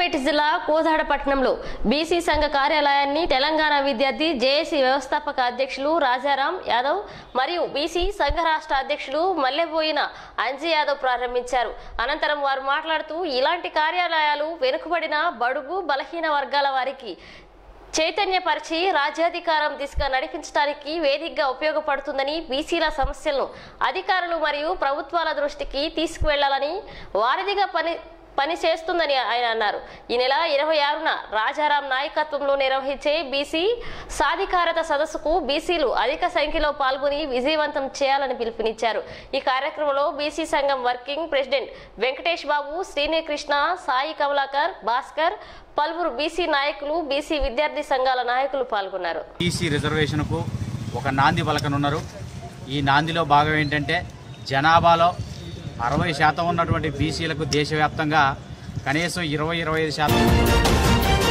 సూర్యాపేట జిల్లా కోదాడపట్నంలో బీసీ సంఘ కార్యాలయాన్ని తెలంగాణ విద్యార్థి జేఏసీ వ్యవస్థాపక అధ్యక్షులు రాజారాం యాదవ్ మరియు బీసీ సంఘ రాష్ట్ర అధ్యక్షులు మల్లెబోయిన అంజీ యాదవ్ ప్రారంభించారు అనంతరం వారు మాట్లాడుతూ ఇలాంటి కార్యాలయాలు వెనుకబడిన బడుగు బలహీన వర్గాల వారికి చైతన్యపరిచి రాజ్యాధికారం దిశగా నడిపించడానికి వేదికగా ఉపయోగపడుతుందని బీసీల సమస్యలను అధికారులు మరియు ప్రభుత్వాల దృష్టికి తీసుకువెళ్లాలని వారిదిగా పని పని చేస్తుందని ఆయన అన్నారు ఈ నెల ఇరవై ఆరున రాజారాం నాయకత్వంలో నిర్వహించే బీసీ సాధికారత సదస్సుకు బీసీలు అధిక సంఖ్యలో పాల్గొని విజయవంతం చేయాలని పిలుపునిచ్చారు ఈ కార్యక్రమంలో బీసీ సంఘం వర్కింగ్ ప్రెసిడెంట్ వెంకటేష్ బాబు శ్రీనికృష్ణ సాయి కమలాకర్ భాస్కర్ పలువురు బీసీ నాయకులు బీసీ విద్యార్థి సంఘాల నాయకులు పాల్గొన్నారు ఈసీ రిజర్వేషన్కు ఒక నాంది పలకనున్నారు ఈ నాందిలో భాగం ఏంటంటే జనాభాలో అరవై శాతం ఉన్నటువంటి బీసీలకు దేశవ్యాప్తంగా కనీసం ఇరవై ఇరవై ఐదు శాతం